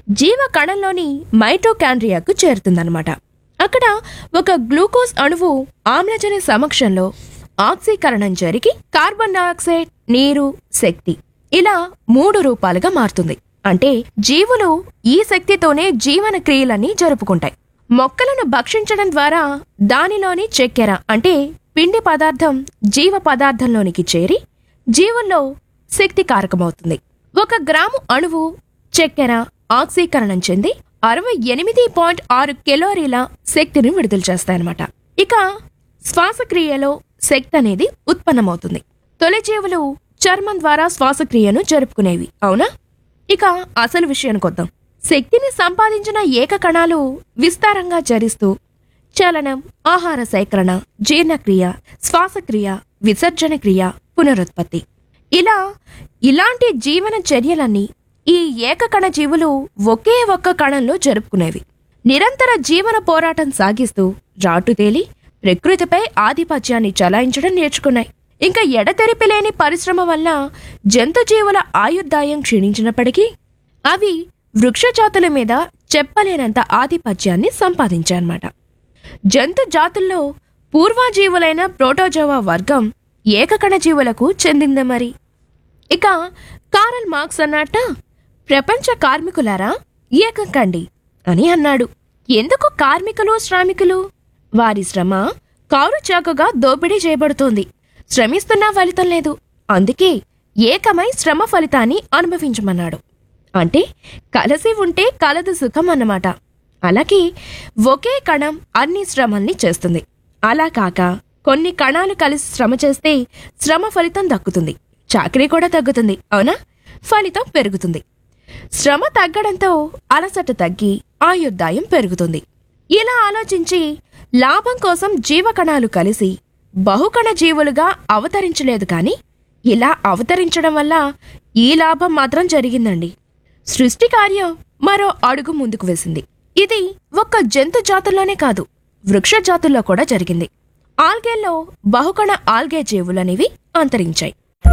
జీవ కణంలోని మైటోకాండ్రియాకు చేరుతుందన్నమాట అక్కడ ఒక గ్లూకోజ్ అణువు ఆమ్లజని సమక్షంలో ఆక్సీకరణం జరిగి కార్బన్ డయాక్సైడ్ నీరు శక్తి ఇలా మూడు రూపాలుగా మారుతుంది అంటే జీవులు ఈ శక్తితోనే జీవన క్రియలన్నీ జరుపుకుంటాయి మొక్కలను భక్షించడం ద్వారా దానిలోని చక్కెర అంటే పిండి పదార్థం జీవ పదార్థంలోనికి చేరి జీవుల్లో శక్తి కారకమవుతుంది ఒక గ్రాము అణువు చక్కెర ఆక్సీకరణం చెంది అరవై ఎనిమిది పాయింట్ ఆరు కెలోరీల శక్తిని విడుదల చేస్తాయన్నమాట ఇక శ్వాసక్రియలో శక్తి అనేది ఉత్పన్నమవుతుంది తొలి జీవులు చర్మం ద్వారా శ్వాసక్రియను జరుపుకునేవి అవునా ఇక అసలు విషయానికి వద్దాం శక్తిని సంపాదించిన ఏక కణాలు విస్తారంగా చరిస్తూ చలనం ఆహార సేకరణ జీర్ణక్రియ శ్వాసక్రియ విసర్జన క్రియ పునరుత్పత్తి ఇలా ఇలాంటి జీవన చర్యలన్నీ ఈ ఏకకణ జీవులు ఒకే ఒక్క కణంలో జరుపుకునేవి నిరంతర జీవన పోరాటం సాగిస్తూ రాటుతేలి ప్రకృతిపై ఆధిపత్యాన్ని చలాయించడం నేర్చుకున్నాయి ఇంకా ఎడతెరిపి లేని పరిశ్రమ వల్ల జంతుజీవుల ఆయుర్దాయం క్షీణించినప్పటికీ అవి వృక్షజాతుల మీద చెప్పలేనంత ఆధిపత్యాన్ని సంపాదించాయన్నమాట జంతు జాతుల్లో పూర్వజీవులైన ప్రోటోజోవా వర్గం ఏకకణ జీవులకు చెందింది మరి ఇక కారల్ మార్క్స్ అన్నట్ట ప్రపంచ కార్మికులారా ఏకం కండి అని అన్నాడు ఎందుకు కార్మికులు శ్రామికులు వారి శ్రమ కారు చాకుగా దోపిడీ చేయబడుతోంది శ్రమిస్తున్నా ఫలితం లేదు అందుకే ఏకమై శ్రమ ఫలితాన్ని అనుభవించమన్నాడు అంటే కలిసి ఉంటే కలదు సుఖం అన్నమాట అలాగే ఒకే కణం అన్ని శ్రమల్ని చేస్తుంది అలా కాక కొన్ని కణాలు కలిసి శ్రమ చేస్తే శ్రమ ఫలితం దక్కుతుంది చాకరీ కూడా తగ్గుతుంది అవునా ఫలితం పెరుగుతుంది శ్రమ తగ్గడంతో అలసట తగ్గి ఆయుర్దాయం పెరుగుతుంది ఇలా ఆలోచించి లాభం కోసం జీవకణాలు కలిసి బహుకణ జీవులుగా అవతరించలేదు కానీ ఇలా అవతరించడం వల్ల ఈ లాభం మాత్రం జరిగిందండి సృష్టి కార్యం మరో అడుగు ముందుకు వేసింది ఇది ఒక్క జంతు జాతుల్లోనే కాదు వృక్ష జాతుల్లో కూడా జరిగింది ఆల్గేల్లో బహుకణ ఆల్గే జీవులనేవి అంతరించాయి